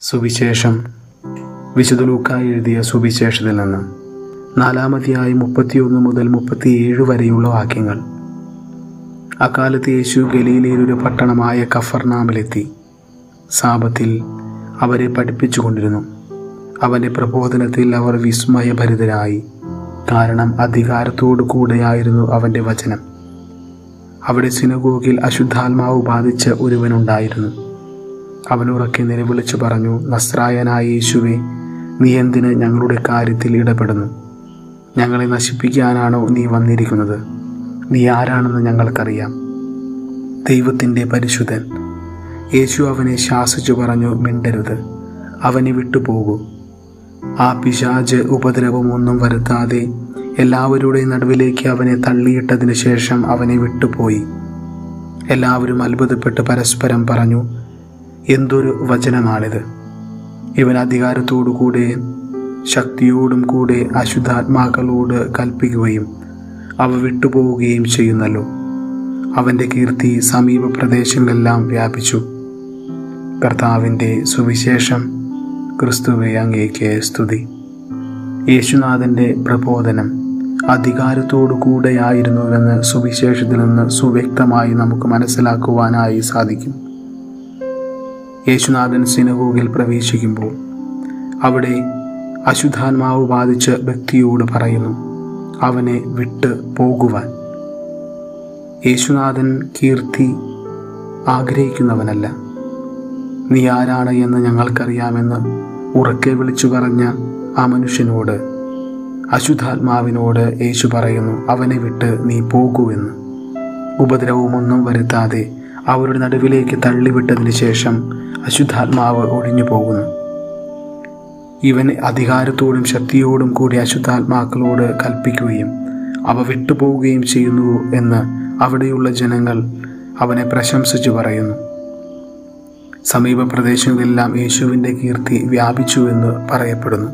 സുവിശേഷം വിശുദ്ധ ലൂക്കായി എഴുതിയ സുവിശേഷത്തിൽ നിന്ന് നാലാമതിയായി മുപ്പത്തിയൊന്ന് മുതൽ മുപ്പത്തിയേഴ് വരെയുള്ള വാക്യങ്ങൾ അക്കാലത്ത് യേശു ഗലീലയിലൊരു പട്ടണമായ കഫർനാമിലെത്തി സാപത്തിൽ അവരെ പഠിപ്പിച്ചുകൊണ്ടിരുന്നു അവൻ്റെ പ്രബോധനത്തിൽ അവർ വിസ്മയഭരിതരായി കാരണം അധികാരത്തോടു കൂടെയായിരുന്നു അവൻ്റെ വചനം അവിടെ സിനഗോഗിൽ അശുദ്ധാത്മാവ് ബാധിച്ച ഒരുവനുണ്ടായിരുന്നു അവൻ ഉറക്കെ നിലവിളിച്ചു പറഞ്ഞു നസ്രായനായ യേശുവെ നീ എന്തിന് ഞങ്ങളുടെ കാര്യത്തിൽ ഇടപെടുന്നു ഞങ്ങളെ നശിപ്പിക്കാനാണോ നീ വന്നിരിക്കുന്നത് നീ ആരാണെന്ന് ഞങ്ങൾക്കറിയാം ദൈവത്തിൻ്റെ പരിശുദ്ധൻ യേശു അവനെ ശാസിച്ചു പറഞ്ഞു മിണ്ടരുത് അവനെ വിട്ടുപോകൂ ആ പിശാജ് ഉപദ്രവമൊന്നും വരുത്താതെ എല്ലാവരുടെയും നടുവിലേക്ക് അവനെ തള്ളിയിട്ടതിന് ശേഷം അവനെ വിട്ടുപോയി എല്ലാവരും അത്ഭുതപ്പെട്ട് പരസ്പരം പറഞ്ഞു എന്തൊരു വചനമാണിത് ഇവൻ അധികാരത്തോടുകൂടെ ശക്തിയോടും കൂടെ അശുദ്ധാത്മാക്കളോട് കൽപ്പിക്കുകയും അവ വിട്ടുപോവുകയും ചെയ്യുന്നല്ലോ അവൻ്റെ കീർത്തി സമീപ പ്രദേശങ്ങളെല്ലാം വ്യാപിച്ചു കർത്താവിൻ്റെ സുവിശേഷം ക്രിസ്തുവെ അങ്ങേക്ക് സ്തുതി യേശുനാഥൻ്റെ പ്രബോധനം അധികാരത്തോടു കൂടെയായിരുന്നുവെന്ന് സുവിശേഷത്തിൽ നിന്ന് സുവ്യക്തമായി നമുക്ക് മനസ്സിലാക്കുവാനായി സാധിക്കും യേശുനാഥൻ സിനഗോഗിൽ പ്രവേശിക്കുമ്പോൾ അവിടെ അശുദ്ധാത്മാവ് ബാധിച്ച വ്യക്തിയോട് പറയുന്നു അവനെ വിട്ട് പോകുവാൻ യേശുനാഥൻ കീർത്തി ആഗ്രഹിക്കുന്നവനല്ല നീ ആരാണ് എന്ന് ഞങ്ങൾക്കറിയാമെന്ന് ഉറക്കെ വിളിച്ചു പറഞ്ഞ ആ മനുഷ്യനോട് അശുദ്ധാത്മാവിനോട് യേശു പറയുന്നു അവനെ വിട്ട് നീ പോകൂ എന്ന് ഉപദ്രവമൊന്നും വരുത്താതെ അവരുടെ നടുവിലേക്ക് തള്ളിവിട്ടതിന് ശേഷം അശുദ്ധാത്മാവ് ഒഴിഞ്ഞു പോകുന്നു ഇവൻ അധികാരത്തോടും ശക്തിയോടും കൂടി അശുദ്ധാത്മാക്കളോട് കൽപ്പിക്കുകയും അവ വിട്ടുപോവുകയും ചെയ്യുന്നു എന്ന് അവിടെയുള്ള ജനങ്ങൾ അവനെ പ്രശംസിച്ചു പറയുന്നു സമീപ പ്രദേശങ്ങളെല്ലാം യേശുവിൻ്റെ കീർത്തി വ്യാപിച്ചുവെന്ന് പറയപ്പെടുന്നു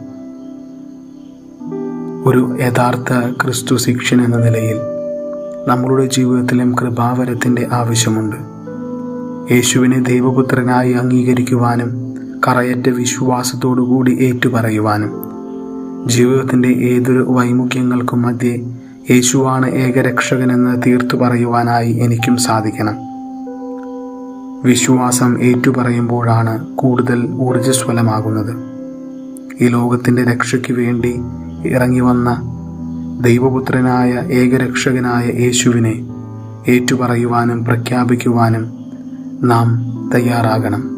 ഒരു യഥാർത്ഥ ക്രിസ്തു ശിക്ഷൻ എന്ന നിലയിൽ നമ്മളുടെ ജീവിതത്തിലും കൃപാവരത്തിൻ്റെ ആവശ്യമുണ്ട് യേശുവിനെ ദൈവപുത്രനായി അംഗീകരിക്കുവാനും കറയറ്റ വിശ്വാസത്തോടുകൂടി ഏറ്റുപറയുവാനും ജീവിതത്തിൻ്റെ ഏതൊരു വൈമുഖ്യങ്ങൾക്കും മധ്യേ യേശുവാണ് ഏകരക്ഷകനെന്ന് തീർത്തു പറയുവാനായി എനിക്കും സാധിക്കണം വിശ്വാസം ഏറ്റുപറയുമ്പോഴാണ് കൂടുതൽ ഊർജ്ജസ്വലമാകുന്നത് ഈ ലോകത്തിൻ്റെ രക്ഷയ്ക്ക് വേണ്ടി ഇറങ്ങി വന്ന ദൈവപുത്രനായ ഏകരക്ഷകനായ യേശുവിനെ ഏറ്റുപറയുവാനും പ്രഖ്യാപിക്കുവാനും നാം തയ്യാറാകണം